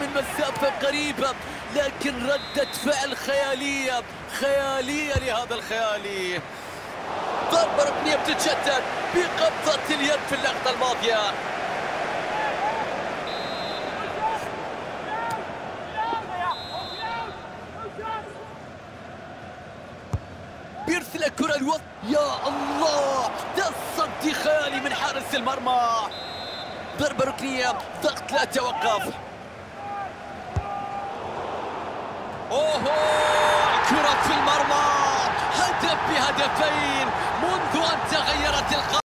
من مسافة قريبة لكن ردة فعل خيالية خيالية لهذا الخيالي ضربة ركنية بتتشتت بقبضة اليد في اللقطة الماضية بيرسل الكرة الوسط يا الله ده الصد خيالي من حارس المرمى ضربة ركنية ضغط لا توقف اوه الكرة في المرمى هدف بهدفين منذ ان تغيرت القائمة